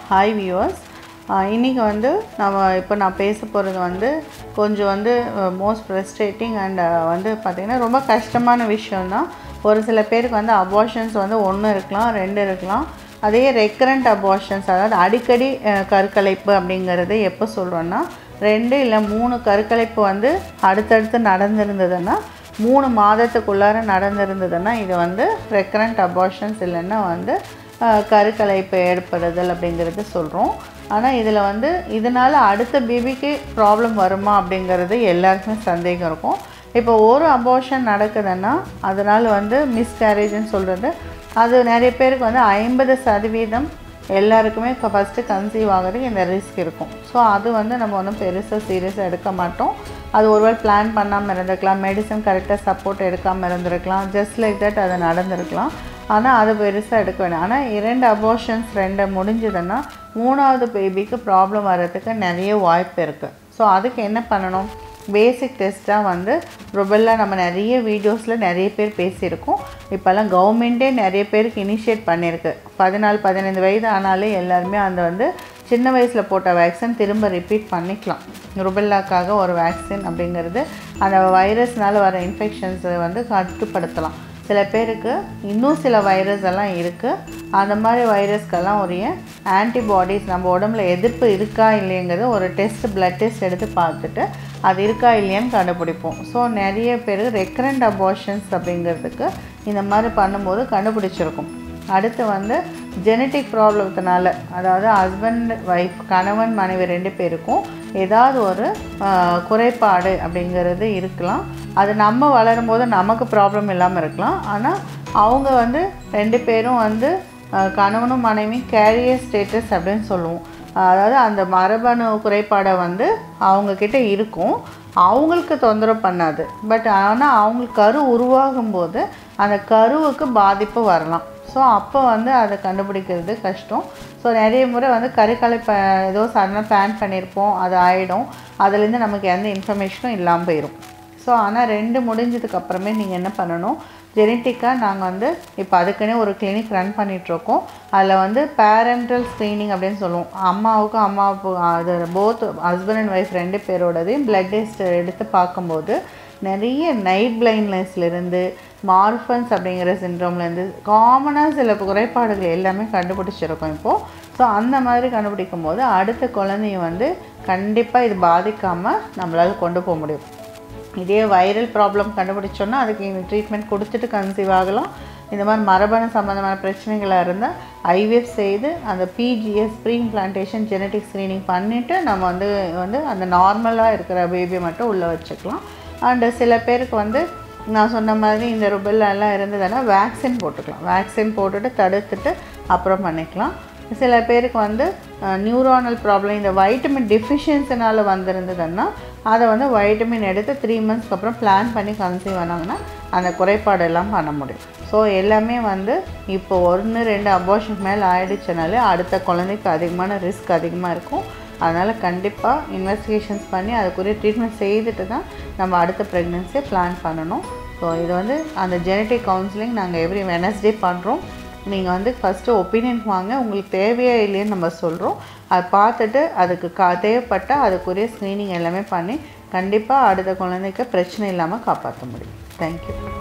hi viewers இன்றைக்கி வந்து நம்ம இப்போ நான் பேச போகிறது வந்து கொஞ்சம் வந்து மோஸ்ட் ஃப்ரஸ்ட்ரேட்டிங் அண்ட் வந்து பார்த்திங்கன்னா ரொம்ப கஷ்டமான விஷயம்தான் ஒரு சில பேருக்கு வந்து அபார்ஷன்ஸ் வந்து ஒன்று இருக்கலாம் ரெண்டு இருக்கலாம் அதே ரெக்கரண்ட் அபார்ஷன்ஸ் அதாவது அடிக்கடி அஹ், கருக்கலைப்பு அப்படிங்கிறது எப்போ சொல்கிறோன்னா ரெண்டு இல்லை மூணு கருக்கலைப்பு வந்து அடுத்தடுத்து நடந்திருந்ததுன்னா மூணு மாதத்துக்குள்ளார நடந்திருந்ததுன்னா இது வந்து ரெக்கரண்ட் அபார்ஷன்ஸ் இல்லைன்னா வந்து அஹ், கருக்கலைப்பு ஏற்படுதல் அப்படிங்கிறது சொல்கிறோம் ஆனால் இதில் வந்து இதனால் அடுத்த பேபிக்கு ப்ராப்ளம் வருமா அப்படிங்கிறது எல்லாருக்குமே சந்தேகம் இருக்கும் இப்போ ஒரு அபார்ஷன் நடக்குதுன்னா அதனால் வந்து மிஸ்கேரேஜ்னு சொல்கிறது அது நிறைய பேருக்கு வந்து ஐம்பது சதவீதம் எல்லாருக்குமே ஃபஸ்ட்டு கன்சீவ் ஆகிறதுக்கு இந்த ரிஸ்க் இருக்கும் ஸோ அது வந்து நம்ம ஒன்றும் பெருசாக சீரியஸாக எடுக்க மாட்டோம் அது ஒருவேளை பிளான் பண்ணாமல் இருந்திருக்கலாம் மெடிசன் கரெக்டாக சப்போர்ட் எடுக்காமல் இருந்திருக்கலாம் ஜஸ்ட் லைக் தட் அது நடந்திருக்கலாம் ஆனால் அது பெருசாக எடுக்க வேண்டாம் ஆனால் இரண்டு அபோஷன்ஸ் ரெண்டு முடிஞ்சதுன்னா மூணாவது பேபிக்கு ப்ராப்ளம் வர்றதுக்கு நிறைய வாய்ப்பு இருக்குது ஸோ அதுக்கு என்ன பண்ணணும் பேசிக் டெஸ்ட்டாக வந்து ருபெல்லா நம்ம நிறைய வீடியோஸில் நிறைய பேர் பேசியிருக்கோம் இப்போல்லாம் கவர்மெண்ட்டே நிறைய பேருக்கு இனிஷியேட் பண்ணியிருக்கு பதினாலு பதினைந்து வயது ஆனாலே எல்லாருமே அந்த வந்து சின்ன வயசில் போட்ட வேக்சின் திரும்ப ரிப்பீட் பண்ணிக்கலாம் ருபெல்லாக்காக ஒரு வேக்சின் அப்படிங்கிறது அந்த வைரஸ்னால் வர இன்ஃபெக்ஷன்ஸை வந்து கட்டுப்படுத்தலாம் சில பேருக்கு இன்னும் சில வைரஸ் எல்லாம் இருக்குது அந்த மாதிரி வைரஸ்க்கெல்லாம் உரிய ஆன்டிபாடிஸ் நம்ம உடம்புல எதிர்ப்பு இருக்கா இல்லைங்கிறது ஒரு டெஸ்ட் பிளட் டெஸ்ட் எடுத்து பார்த்துட்டு அது இருக்கா இல்லையான்னு கண்டுபிடிப்போம் ஸோ நிறைய பேர் ரெக்கரண்ட் அபார்ஷன்ஸ் அப்படிங்கிறதுக்கு இந்த மாதிரி பண்ணும்போது கண்டுபிடிச்சிருக்கும் அடுத்து வந்து ஜெனட்டிக் ப்ராப்ளத்தினால அதாவது ஹஸ்பண்ட் ஒய்ஃப் கணவன் மனைவி ரெண்டு பேருக்கும் ஏதாவது ஒரு ஆஹ், குறைபாடு அப்படிங்கிறது இருக்கலாம் அது நம்ம வளரும்போது நமக்கு ப்ராப்ளம் இல்லாமல் இருக்கலாம் ஆனால் அவங்க வந்து ரெண்டு பேரும் வந்து ஆஹ், கணவனும் மனைவி கேரியர் ஸ்டேட்டஸ் அப்படின்னு சொல்லுவோம் அதாவது அந்த மரபணு குறைபாடை வந்து அவங்கக்கிட்ட இருக்கும் அவங்களுக்கு தொந்தரவு பண்ணாது பட் ஆனால் அவங்களுக்கு கரு உருவாகும் போது அந்த கருவுக்கு பாதிப்பு வரலாம் ஸோ அப்போ வந்து அதை கண்டுபிடிக்கிறது கஷ்டம் ஸோ நிறைய முறை வந்து கருக்கலை ப ஏதோ சடனாக பிளான் பண்ணியிருப்போம் அது ஆகிடும் அதுலேருந்து நமக்கு எந்த இன்ஃபர்மேஷனும் இல்லாமல் போயிடும் ஸோ ஆனால் ரெண்டு முடிஞ்சதுக்கு அப்புறமே நீங்கள் என்ன பண்ணணும் ஜெனட்டிக்காக நாங்கள் வந்து இப்போ அதுக்குன்னே ஒரு கிளினிக் ரன் பண்ணிகிட்ருக்கோம் அதில் வந்து பேரண்டல் ஸ்க்ரீனிங் அப்படின்னு சொல்லுவோம் அம்மாவுக்கும் அம்மாவுக்கு அது போத் ஹஸ்பண்ட் அண்ட் ஒய்ஃப் ரெண்டு பேரோடதையும் பிளட் டெஸ்ட் எடுத்து பார்க்கும்போது நிறைய நைட் பிளைண்ட்னஸ்லேருந்து மார்ஃபன்ஸ் அப்படிங்கிற சிண்ட்ரோம்லேருந்து காமனாக சில குறைபாடுகள் எல்லாமே கண்டுபிடிச்சிருக்கோம் இப்போது ஸோ அந்த மாதிரி கண்டுபிடிக்கும் போது அடுத்த குழந்தைய வந்து கண்டிப்பாக இது பாதிக்காமல் நம்மளால் கொண்டு போக முடியும் இதே வைரல் ப்ராப்ளம் கண்டுபிடிச்சோன்னா அதுக்கு ட்ரீட்மெண்ட் கொடுத்துட்டு கன்சீவ் ஆகலாம் இந்த மாதிரி மரபணு சம்மந்தமான பிரச்சனைகளாக இருந்தால் ஐவிஎஃப் செய்து அந்த PGS pre implantation genetic screening பண்ணிவிட்டு நம்ம வந்து வந்து அந்த நார்மலாக இருக்கிற பேபியை மட்டும் உள்ளே வச்சுக்கலாம் அண்டு சில பேருக்கு வந்து நான் சொன்ன மாதிரி இந்த ருபெல்லா எல்லாம் இருந்ததுன்னா வேக்சின் போட்டுக்கலாம் வேக்சின் போட்டுட்டு தடுத்துட்டு அப்புறம் பண்ணிக்கலாம் சில பேருக்கு வந்து நியூரானல் ப்ராப்ளம் இந்த வைட்டமின் டெஃபிஷியன்சினால் வந்திருந்ததுன்னா அதை வந்து வைட்டமின் எடுத்து த்ரீ மந்த்ஸ்க்கு அப்புறம் பிளான் பண்ணி கன்சீவ் ஆனாங்கன்னா அந்த குறைபாடு எல்லாம் பண்ண முடியும் ஸோ எல்லாமே வந்து இப்போ ஒன்று ரெண்டு அபார்ஷன் மேலே ஆயிடுச்சுனாலே அடுத்த குழந்தைக்கு அதிகமான ரிஸ்க் அதிகமாக இருக்கும் அதனால் கண்டிப்பாக இன்வெஸ்டிகேஷன்ஸ் பண்ணி அதுக்குரிய ட்ரீட்மெண்ட் செய்துட்டு தான் நம்ம அடுத்த ப்ரெக்னென்சியை பிளான் பண்ணணும் ஸோ இது வந்து அந்த ஜெனட்டிக் கவுன்சிலிங் நாங்கள் எவ்ரி வெனஸ்டே பண்ணுறோம் நீங்கள் வந்து ஃபஸ்ட்டு ஒப்பீனியன் வாங்க உங்களுக்கு தேவையா இல்லைன்னு நம்ம சொல்கிறோம் அதை பார்த்துட்டு அதுக்கு கா தேவைப்பட்டால் அதுக்குரிய ஸ்க்ரீனிங் எல்லாமே பண்ணி கண்டிப்பாக அடுத்த குழந்தைக்கு பிரச்சனை இல்லாமல் காப்பாற்ற முடியும் தேங்க்யூ